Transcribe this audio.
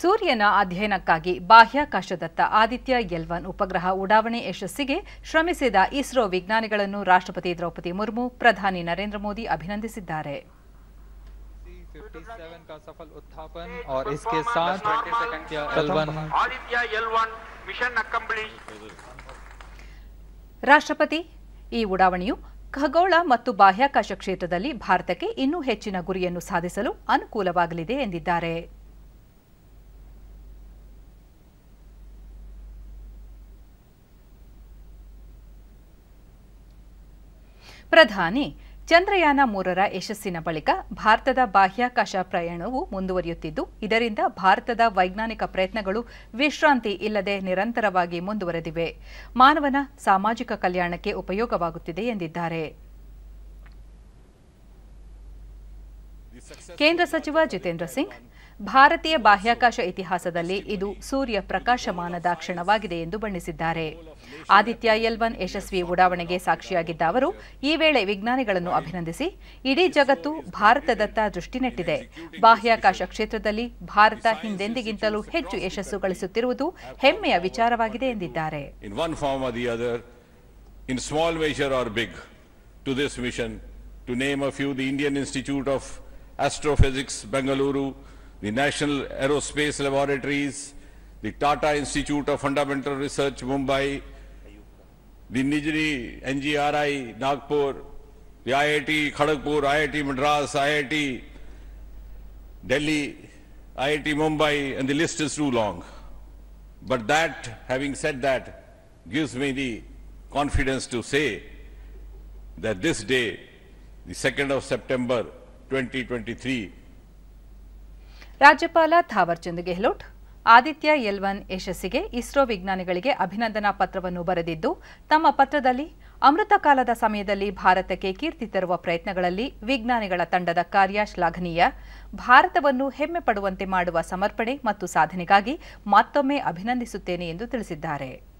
ಸೂರ್ಯನ ಅಧ್ಯಯನಕ್ಕಾಗಿ ಬಾಹ್ಯಾಕಾಶದತ್ತ Aditya L one ಉಪಗ್ರಹ ಉಡಾವಣೆ ಯಶಸ್ಸಿಗೆ ಶ್ರಮಿಸಿದ ಇಸ್ರೋ ವಿಜ್ಞಾನಿಗಳನ್ನು ರಾಷ್ಟ್ರಪತಿ ದ್ರೌಪದಿ ಮುರ್ಮು ಪ್ರಧಾನಿ ನರೇಂದ್ರ ಮೋದಿ ಅಭಿನಂದಿಸಿದ್ದಾರೆ 57 का सफल उत्थापन और इसके साथ L1 Aditya L1 mission accomplished. ರಾಷ್ಟ್ರಪತಿ ಈ ಉಡಾವಣೆಯು ಖಗೋಳ ಮತ್ತು ಬಾಹ್ಯಾಕಾಶ ಕ್ಷೇತ್ರದಲ್ಲಿ ಭಾರತಕ್ಕೆ ಇನ್ನೂ ಹೆಚ್ಚಿನ ಗುರಿಯನ್ನು ಸಾಧಿಸಲು ಅನುಕೂಲವಾಗಲಿದೆ ಎಂದಿದ್ದಾರೆ ಪ್ರಧಾನಿ ಚಂದ್ರಯಾನ ಮೂರರ ಯಶಸ್ಸಿನ ಬಳಿಕ ಭಾರತದ ಬಾಹ್ಯಾಕಾಶ ಪ್ರಯಾಣವು ಮುಂದುವರಿಯುತ್ತಿದ್ದು ಇದರಿಂದ ಭಾರತದ ವೈಜ್ಞಾನಿಕ ಪ್ರಯತ್ನಗಳು ವಿಶ್ರಾಂತಿ ಇಲ್ಲದೆ ನಿರಂತರವಾಗಿ ಮುಂದುವರೆದಿವೆ ಮಾನವನ ಸಾಮಾಜಿಕ ಕಲ್ಯಾಣಕ್ಕೆ ಉಪಯೋಗವಾಗುತ್ತಿದೆ ಎಂದಿದ್ದಾರೆ ಕೇಂದ್ರ ಸಚಿವ ಜಿತೇಂದ್ರ ಸಿಂಗ್ ಭಾರತೀಯ ಬಾಹ್ಯಾಕಾಶ ಇತಿಹಾಸದಲ್ಲಿ ಇದು ಸೂರ್ಯ ಪ್ರಕಾಶಮಾನದ ಕ್ಷಣವಾಗಿದೆ ಎಂದು ಬಣ್ಣಿಸಿದ್ದಾರೆ ಆದಿತ್ಯ ಎಲ್ ಒನ್ ಯಶಸ್ವಿ ಉಡಾವಣೆಗೆ ಸಾಕ್ಷಿಯಾಗಿದ್ದ ಅವರು ಈ ವೇಳೆ ವಿಜ್ಞಾನಿಗಳನ್ನು ಅಭಿನಂದಿಸಿ ಇಡೀ ಜಗತ್ತು ಭಾರತದತ್ತ ದೃಷ್ಟಿ ನೆಟ್ಟಿದೆ ಬಾಹ್ಯಾಕಾಶ ಕ್ಷೇತ್ರದಲ್ಲಿ ಭಾರತ ಹಿಂದೆಂದಿಗಿಂತಲೂ ಹೆಚ್ಚು ಯಶಸ್ಸು ಗಳಿಸುತ್ತಿರುವುದು ಹೆಮ್ಮೆಯ ವಿಚಾರವಾಗಿದೆ ಎಂದಿದ್ದಾರೆ in one form or the other, in small measure or big, to this mission. To name a few, the Indian Institute of Astrophysics, Bengaluru, the National Aerospace Laboratories, the Tata Institute of Fundamental Research, Mumbai, the Nijri NGRI, Nagpur, the IIT Kharagpur, IIT Madras, IIT Delhi, IIT Mumbai, and the list is too long. But that, having said that, gives me the confidence to say that this day, the 2nd of September 2023, ರಾಜ್ಯಪಾಲ Thaawarchand Gehlot Aditya L one ಯಶಸ್ಸಿಗೆ ಇಸ್ರೋ ವಿಜ್ಞಾನಿಗಳಿಗೆ ಅಭಿನಂದನಾ ಪತ್ರವನ್ನು ಬರೆದಿದ್ದು ತಮ್ಮ ಪತ್ರದಲ್ಲಿ ಅಮೃತ ಕಾಲದ ಸಮಯದಲ್ಲಿ ಭಾರತಕ್ಕೆ ಕೀರ್ತಿ ತರುವ ಪ್ರಯತ್ನಗಳಲ್ಲಿ ವಿಜ್ಞಾನಿಗಳ ತಂಡದ ಕಾರ್ಯ ಶ್ಲಾಘನೀಯ ಭಾರತವನ್ನು ಹೆಮ್ಮೆ ಪಡುವಂತೆ ಮಾಡುವ ಸಮರ್ಪಣೆ ಮತ್ತು ಸಾಧನೆಗಾಗಿ ಮತ್ತೊಮ್ಮೆ ಅಭಿನಂದಿಸುತ್ತೇನೆ ಎಂದು ತಿಳಿಸಿದ್ದಾರೆ